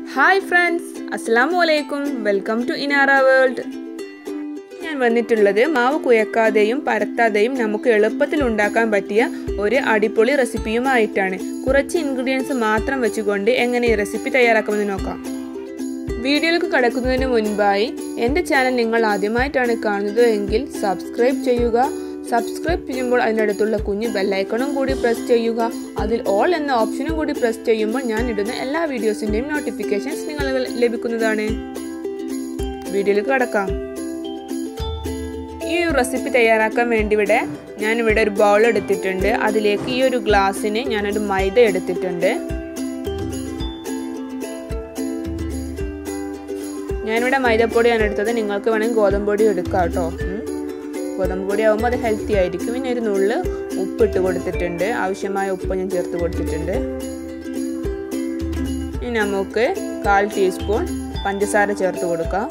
hi friends അസ്സാം വലൈക്കും welcome to Inara world ഞാൻ വന്നിട്ടുള്ളത് മാവ് കുയക്കാതെയും പരത്താതെയും നമുക്ക് എളുപ്പത്തിൽ ഉണ്ടാക്കാൻ പറ്റിയ ഒരു അടിപൊളി റെസിപ്പിയുമായിട്ടാണ് കുറച്ച് ഇൻഗ്രീഡിയൻസ് മാത്രം വെച്ചുകൊണ്ട് എങ്ങനെ ഈ റെസിപ്പി തയ്യാറാക്കാമെന്ന് നോക്കാം വീഡിയോയിലേക്ക് കടക്കുന്നതിന് മുൻപായി എൻ്റെ ചാനൽ നിങ്ങൾ ആദ്യമായിട്ടാണ് കാണുന്നത് എങ്കിൽ സബ്സ്ക്രൈബ് ചെയ്യുക സബ്സ്ക്രൈബ് ചെയ്യുമ്പോൾ അതിനടുത്തുള്ള കുഞ്ഞു ബെല്ലൈക്കണും കൂടി പ്രസ് ചെയ്യുക അതിൽ ഓൾ എന്ന ഓപ്ഷനും കൂടി പ്രസ് ചെയ്യുമ്പോൾ ഞാൻ ഇടുന്ന എല്ലാ വീഡിയോസിൻ്റെയും നോട്ടിഫിക്കേഷൻസ് നിങ്ങൾക്ക് ലഭിക്കുന്നതാണ് വീഡിയോയിലേക്ക് കടക്കാം ഈ ഒരു റെസിപ്പി തയ്യാറാക്കാൻ വേണ്ടി ഇവിടെ ഞാനിവിടെ ഒരു ബൗൾ എടുത്തിട്ടുണ്ട് അതിലേക്ക് ഈ ഒരു ഗ്ലാസ്സിന് ഞാനൊരു മൈദ എടുത്തിട്ടുണ്ട് ഞാനിവിടെ മൈദപ്പൊടിയാണ് എടുത്തത് നിങ്ങൾക്ക് വേണമെങ്കിൽ ഗോതമ്പ് പൊടി എടുക്കാം കേട്ടോ ഗോതമ്പ് പൊടി ആകുമ്പോൾ അത് ഹെൽത്തി ആയിരിക്കും പിന്നെ ഒരു നുള്ള് ഉപ്പിട്ട് കൊടുത്തിട്ടുണ്ട് ആവശ്യമായ ഉപ്പ് ഞാൻ ചേർത്ത് കൊടുത്തിട്ടുണ്ട് ഇനി നമുക്ക് കാൽ ടീസ്പൂൺ പഞ്ചസാര ചേർത്ത് കൊടുക്കാം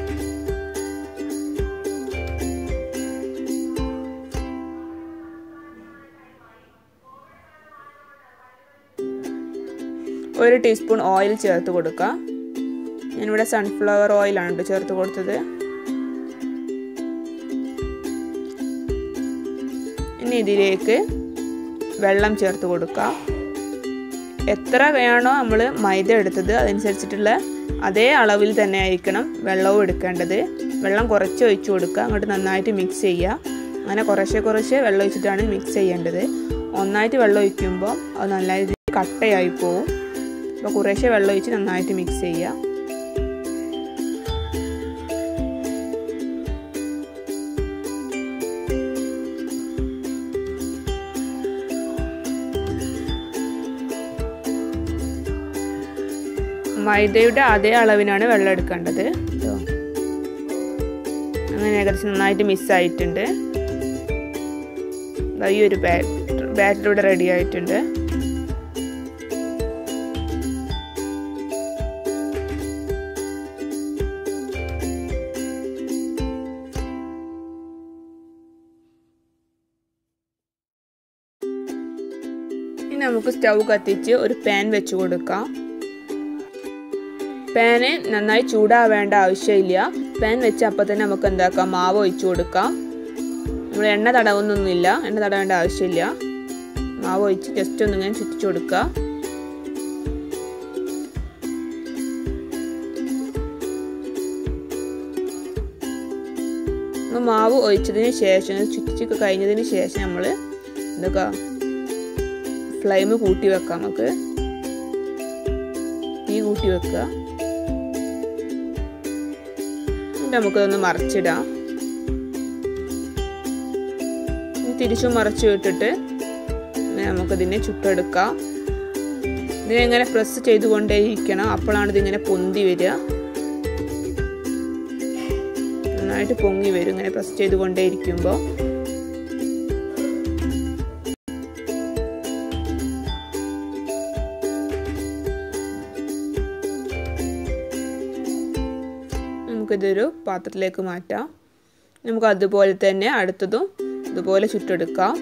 ഒരു ടീസ്പൂൺ ഓയിൽ ചേർത്ത് കൊടുക്കാം ഞാനിവിടെ സൺഫ്ലവർ ഓയിലാണ് ചേർത്ത് കൊടുത്തത് ഇനി ഇതിലേക്ക് വെള്ളം ചേർത്ത് കൊടുക്കാം എത്ര വേണോ നമ്മൾ മൈദ എടുത്തത് അതനുസരിച്ചിട്ടുള്ള അതേ അളവിൽ തന്നെ ആയിരിക്കണം വെള്ളവും എടുക്കേണ്ടത് വെള്ളം കുറച്ച് ഒഴിച്ചു കൊടുക്കുക അങ്ങോട്ട് നന്നായിട്ട് മിക്സ് ചെയ്യുക അങ്ങനെ കുറേശ്ശെ കുറേശ്ശെ വെള്ളം ഒഴിച്ചിട്ടാണ് മിക്സ് ചെയ്യേണ്ടത് ഒന്നായിട്ട് വെള്ളം ഒഴിക്കുമ്പോൾ അത് നല്ല രീതിയിൽ കട്ടയായി പോവും അപ്പോൾ കുറേശ്ശെ വെള്ളം ഒഴിച്ച് നന്നായിട്ട് മിക്സ് ചെയ്യുക മൈദയുടെ അതേ അളവിനാണ് വെള്ളം എടുക്കേണ്ടത് അങ്ങനെ ഏകദേശം നന്നായിട്ട് മിസ്സായിട്ടുണ്ട് ഈ ഒരു ബാറ്റർ ബാറ്റർ ഇവിടെ റെഡി ആയിട്ടുണ്ട് ഇനി നമുക്ക് സ്റ്റൗ കത്തിച്ച് ഒരു പാൻ വെച്ച് കൊടുക്കാം പാന് നന്നായി ചൂടാവേണ്ട ആവശ്യമില്ല പാൻ വെച്ച് അപ്പോൾ തന്നെ നമുക്ക് എന്താക്കാം മാവ് ഒഴിച്ചു കൊടുക്കാം നമ്മൾ എണ്ണ തടവുന്നൊന്നുമില്ല എണ്ണ തടവേണ്ട ആവശ്യമില്ല മാവ് ഒഴിച്ച് ജസ്റ്റ് ഒന്നിങ്ങനെ ചുറ്റിച്ചു കൊടുക്കുക മാവ് ഒഴിച്ചതിന് ശേഷം ചുറ്റിച്ച് കഴിഞ്ഞതിന് ശേഷം നമ്മൾ എന്തൊക്കെ ഫ്ലെയിം കൂട്ടി വെക്കാം നമുക്ക് തീ കൂട്ടി വെക്കുക നമുക്കതൊന്ന് മറിച്ചിടാം തിരിച്ചു മറിച്ചു വിട്ടിട്ട് നമുക്കതിനെ ചുട്ടെടുക്കാം ഇതിനെങ്ങനെ പ്രസ് ചെയ്തുകൊണ്ടേയിരിക്കണം അപ്പോഴാണ് ഇതിങ്ങനെ പൊന്തി വരിക നന്നായിട്ട് പൊങ്ങി വരും ഇങ്ങനെ പ്രസ് ചെയ്തുകൊണ്ടേയിരിക്കുമ്പോൾ നമുക്കിതൊരു പാത്രത്തിലേക്ക് മാറ്റാം നമുക്ക് അതുപോലെ തന്നെ അടുത്തതും ഇതുപോലെ ചുട്ടെടുക്കാം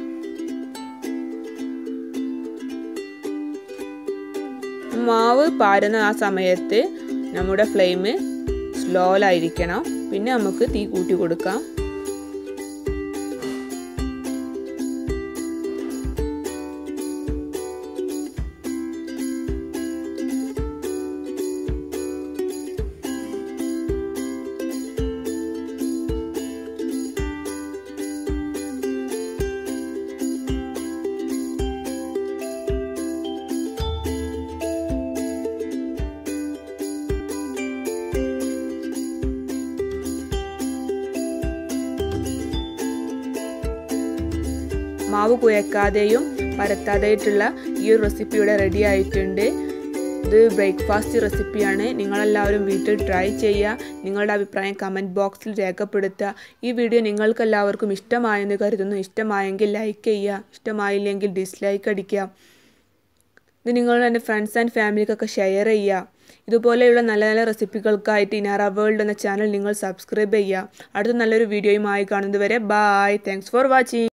മാവ് പാരുന്ന ആ സമയത്ത് നമ്മുടെ ഫ്ലെയിം സ്ലോയിലായിരിക്കണം പിന്നെ നമുക്ക് തീ കൂട്ടി കൊടുക്കാം മാവ് കുഴക്കാതെയും പരത്താതെയായിട്ടുള്ള ഈ ഒരു റെസിപ്പി ഇവിടെ റെഡി ആയിട്ടുണ്ട് ഇത് ബ്രേക്ക്ഫാസ്റ്റ് റെസിപ്പിയാണ് നിങ്ങളെല്ലാവരും വീട്ടിൽ ട്രൈ ചെയ്യുക നിങ്ങളുടെ അഭിപ്രായം കമൻറ്റ് ബോക്സിൽ രേഖപ്പെടുത്തുക ഈ വീഡിയോ നിങ്ങൾക്കെല്ലാവർക്കും ഇഷ്ടമായെന്ന് കരുതുന്നു ഇഷ്ടമായെങ്കിൽ ലൈക്ക് ചെയ്യുക ഇഷ്ടമായില്ലെങ്കിൽ ഡിസ്ലൈക്ക് അടിക്കുക ഇത് നിങ്ങളുടെ എൻ്റെ ഫ്രണ്ട്സ് ആൻഡ് ഫാമിലിക്കൊക്കെ ഷെയർ ചെയ്യുക ഇതുപോലെയുള്ള നല്ല നല്ല റെസിപ്പികൾക്കായിട്ട് ഇനാറ വേൾഡ് എന്ന ചാനൽ നിങ്ങൾ സബ്സ്ക്രൈബ് ചെയ്യുക അടുത്ത നല്ലൊരു വീഡിയോയുമായി കാണുന്നതുവരെ ബായ് താങ്ക്സ് ഫോർ വാച്ചിങ്